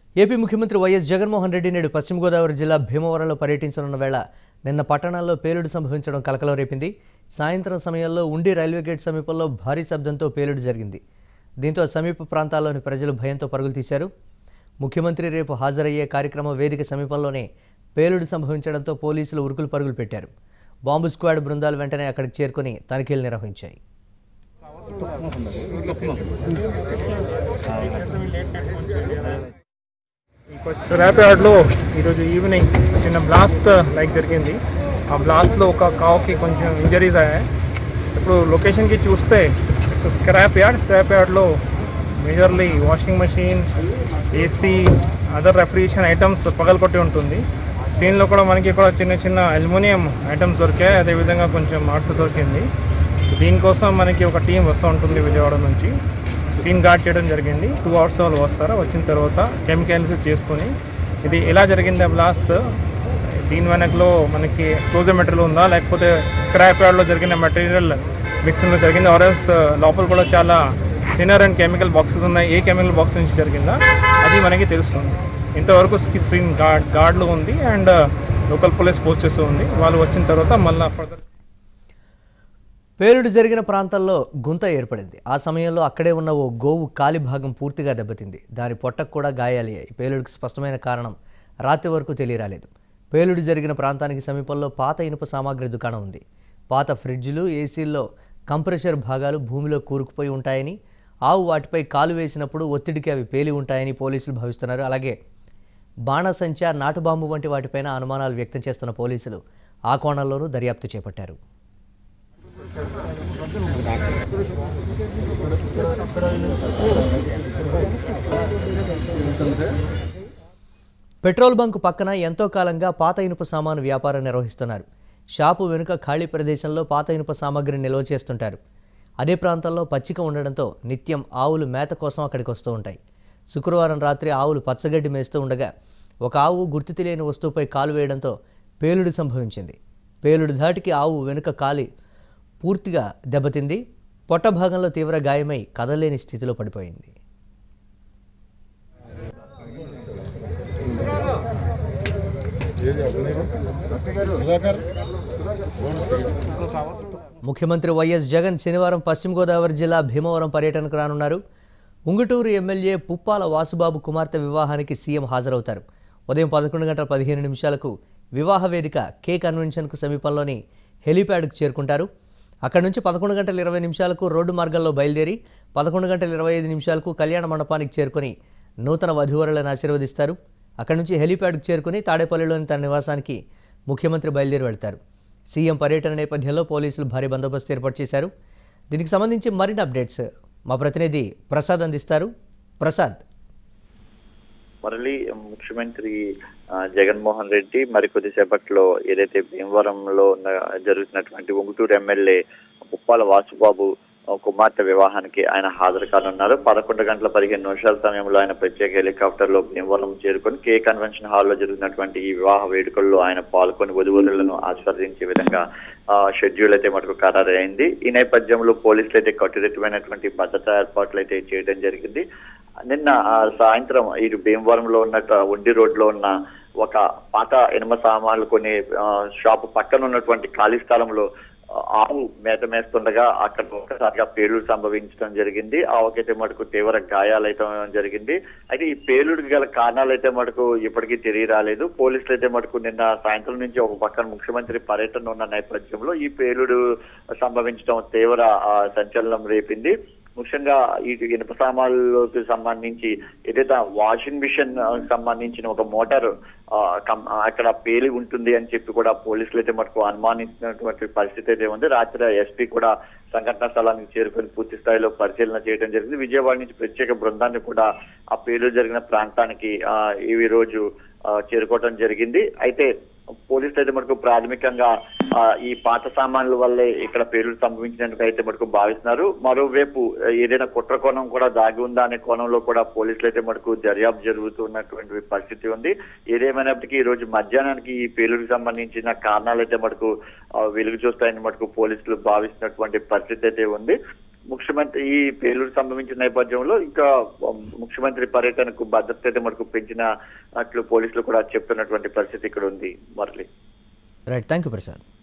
AP ముఖ్యమంత్రి YS Jaganmohan Reddy నేడు పశ్చిమ గోదావరి జిల్లా భీమవరంలో పర్యటించనున్న వేళ నిన్న పట్టణాల్లో పేలుడు సంభవించడం కలకలం రేపింది సాయంత్రం సమయంలో ఉండి రైల్వే గేట్ సమీపంలో భారీ శబ్దంతో పేలుడు జరిగింది దీంతో సమీప ప్రాంతాల్లోని ప్రజలు భయంతో పరుగులు తీశారు ముఖ్యమంత్రి రేపు హాజరయ్యే కార్యక్రమ వేదిక సమీపంలోనే పేలుడు సంభవించడంతో పోలీసులు ఉరుకులు పరుగులు పెట్టారు బాంబు స్క్వాడ్ బృందాలు వెంటనే అక్కడికి చేరుకుని తనిఖీలు నిర్వహించాయి ర్యాప్ యార్డ్లో ఈరోజు ఈవినింగ్ చిన్న బ్లాస్ట్ లైక్ జరిగింది ఆ బ్లాస్ట్లో ఒక కావుకి కొంచెం ఇంజరీస్ అయ్యాయి ఇప్పుడు లొకేషన్కి చూస్తే ఇట్స్ స్క్రాప్ యార్డ్ స్క్రాప్ యార్డ్లో majorly washing machine AC other refrigeration items పగలకొట్టి ఉంటుంది సీన్లో కూడా మనకి కూడా చిన్న చిన్న అల్యూమినియం ఐటమ్స్ దొరికాయి అదేవిధంగా కొంచెం ఆర్ట్స్ దొరికింది దీనికోసం మనకి ఒక టీం వస్తూ ఉంటుంది విజయవాడ నుంచి సీన్ గార్డ్ చేయడం జరిగింది టూ అవర్స్ వాళ్ళు వస్తారు వచ్చిన తర్వాత కెమికల్స్ చేసుకొని ఇది ఎలా జరిగింది ఆ బ్లాస్ట్ దీని వెనకలో మనకి ఎక్స్ప్లోజివ్ మెటీరియల్ ఉందా లేకపోతే స్క్రాప్ యార్డ్లో జరిగిన మెటీరియల్ మిక్సింగ్లో జరిగింది ఆర్ఎస్ లోపల కూడా చాలా థిన్నర్ అండ్ కెమికల్ బాక్సెస్ ఉన్నాయి ఏ కెమికల్ బాక్స్ నుంచి జరిగిందా అది మనకి తెలుస్తుంది ఇంతవరకు స్క్రీన్ గార్డ్ గార్డ్లో ఉంది అండ్ లోకల్ పోలీస్ పోస్ట్ చేస్తూ ఉంది వాళ్ళు వచ్చిన తర్వాత మళ్ళీ ఫర్దర్ పేలుడు జరిగిన ప్రాంతంలో గుంత ఏర్పడింది ఆ సమయంలో అక్కడే ఉన్న ఓ గోవు కాలి భాగం పూర్తిగా దెబ్బతింది దాని పొట్టకు కూడా గాయాలయ్యాయి పేలుడికి స్పష్టమైన కారణం రాత్రి వరకు తెలియరాలేదు పేలుడు జరిగిన ప్రాంతానికి సమీపంలో పాత ఇనుప సామాగ్రి దుకాణం ఉంది పాత ఫ్రిడ్జ్లు ఏసీల్లో కంప్రెషర్ భాగాలు భూమిలో కూరుకుపోయి ఉంటాయని ఆవు వాటిపై కాలు వేసినప్పుడు ఒత్తిడికి అవి పేలి ఉంటాయని పోలీసులు భావిస్తున్నారు అలాగే బాణసంచా నాటుబాంబు వంటి వాటిపైన అనుమానాలు వ్యక్తం చేస్తున్న పోలీసులు ఆ కోణంలోనూ దర్యాప్తు చేపట్టారు పెట్రోల్ బంక్ పక్కన ఎంతో కాలంగా పాత ఇనుప సామాను వ్యాపారం నిర్వహిస్తున్నారు షాపు వెనుక ఖాళీ ప్రదేశంలో పాత ఇనుప సామాగ్రిని నిల్వ చేస్తుంటారు అదే ప్రాంతంలో పచ్చిక ఉండడంతో నిత్యం ఆవులు మేత కోసం అక్కడికి వస్తూ ఉంటాయి శుక్రవారం రాత్రి ఆవులు పచ్చగడ్డి మేస్తూ ఉండగా ఒక ఆవు గుర్తు తెలియని వస్తువుపై కాలు వేయడంతో పేలుడు సంభవించింది పేలుడు ధాటికి ఆవు వెనుక కాలి పూర్తిగా దెబ్బతింది పొట్ట భాగంలో తీవ్ర గాయమై కదలేని స్థితిలో పడిపోయింది ఏది అభినయం సుధాకర్ ముఖ్యమంత్రి వైఎస్ జగన్ శనివారం పశ్చిమ గోదావరి జిల్లా భీమవరం పర్యటనకు రానున్నారు ఉంగుటూరు ఎమ్మెల్యే పుప్పాల వాసుబాబు కుమార్తె వివాహానికి సీఎం హాజరవుతారు ఉదయం పదకొండు గంటల పదిహేను నిమిషాలకు వివాహ వేదిక కే కన్వెన్షన్కు సమీపంలోని హెలీప్యాడ్కు చేరుకుంటారు అక్కడి నుంచి పదకొండు గంటల ఇరవై నిమిషాలకు రోడ్డు మార్గంలో బయలుదేరి పదకొండు గంటల ఇరవై ఐదు నిమిషాలకు కళ్యాణ మండపానికి చేరుకొని నూతన వధూవరులను ఆశీర్వదిస్తారు అక్కడి నుంచి హెలీప్యాడ్కు చేరుకుని తాడేపల్లిలోని తన నివాసానికి ముఖ్యమంత్రి బయలుదేరి వెళ్తారు సీఎం పర్యటన నేపథ్యంలో పోలీసులు భారీ బందోబస్తు ఏర్పాటు చేశారు దీనికి సంబంధించి మరిన్ని అప్డేట్స్ మా ప్రతినిధి ప్రసాద్ అందిస్తారు ప్రసాద్ మరళి ముఖ్యమంత్రి ఆ, జగన్మోహన్ రెడ్డి మరి కొద్దిసేపట్లో ఏదైతే భీమవరంలో ఉన్న జరుగుతున్నటువంటి ఉంగుటూరు ఎమ్మెల్యే ఉప్పాల వాసుబాబు ఆ, కుమార్తె వివాహానికి ఆయన హాజరు కానున్నారు పదకొండు గంటల పదిహేను నిమిషాల సమయంలో ఆయన ప్రత్యేక హెలికాప్టర్ లో భీమవరం చేరుకొని కే కన్వెన్షన్ హాల్లో జరుగుతున్నటువంటి ఈ వివాహ వేడుకల్లో ఆయన పాల్గొని వధువరులను ఆశీర్వదించే విధంగా షెడ్యూల్ అయితే మటుకు ఖరారైంది ఈ నేపథ్యంలో పోలీసులు అయితే కట్టుదిట్టమైనటువంటి భద్రతా ఏర్పాట్లు అయితే చేయడం జరిగింది నిన్న ఆ, సాయంత్రం ఇటు భీమవరంలో ఉన్న ఒండి రోడ్ లో ఉన్న ఒక పాత ఇనుమ సామాన్లు కొనే ఆ, షాపు పక్కన ఉన్నటువంటి ఖాళీ స్థలంలో ఆ, ఆవు మేత మేస్తుండగా అక్కడ ఒక్కసారిగా పేలుడు సంభవించడం జరిగింది ఆవుకైతే మటుకు తీవ్ర గాయాలైతే జరిగింది అయితే ఈ పేలుడికి గల కారణాలు అయితే మటుకు ఇప్పటికీ తెలియరాలేదు పోలీసులు అయితే మటుకు నిన్న సాయంత్రం నుంచి ఒక పక్కన ముఖ్యమంత్రి పర్యటన ఉన్న నేపథ్యంలో ఈ పేలుడు సంభవించడం తీవ్ర ఆ, సంచలనం రేపింది ముఖ్యంగా ఈ ఇనుప సామాన్లకు సంబంధించి ఏదైతే వాషింగ్ మిషన్ ఆ, సంబంధించిన ఒక మోటార్ ఆ, కం- ఆ, అక్కడ పేలి ఉంటుంది అని చెప్పి కూడా పోలీసులు అయితే మటుకు అనుమానించినటువంటి పరిస్థితి అయితే ఉంది రాత్రి ఎస్పీ కూడా సంఘటనా స్థలానికి చేరుకొని పూర్తి స్థాయిలో పరిశీలన చేయడం జరిగింది విజయవాడ నుంచి ప్రత్యేక బృందాన్ని కూడా ఆ పేలు జరిగిన ప్రాంతానికి ఆ, ఈ రోజు ఆ, చేరుకోవడం జరిగింది అయితే పోలీసులు అయితే మటుకు ప్రాథమికంగా ఆ, ఈ పాత సామాన్ల వల్లే ఇక్కడ పేలుడు సంభవించినట్టు అయితే మటుకు భావిస్తున్నారు మరోవైపు ఆ, ఏదైనా కుట్ర కోణం కూడా దాగి ఉందా అనే కోణంలో కూడా పోలీసులు అయితే మటుకు దర్యాప్తు జరుగుతున్నటువంటి పరిస్థితి ఉంది ఏదేమైనప్పటికీ ఈ రోజు మధ్యాహ్నానికి ఈ పేలుడికి సంబంధించిన కారణాలు అయితే మటుకు ఆ, వెలుగు చూస్తాయని మటుకు పోలీసులు భావిస్తున్నటువంటి పరిస్థితి అయితే ఉంది ముఖ్యమంత్రి ఈ పేలుడు సంభవించిన నేపథ్యంలో ఇంకా ముఖ్యమంత్రి పర్యటనకు భద్రత అయితే మనకు పెంచిన అట్లు పోలీసులు కూడా చెప్తున్నటువంటి పరిస్థితి ఇక్కడ ఉంది Murali right thank you Prasad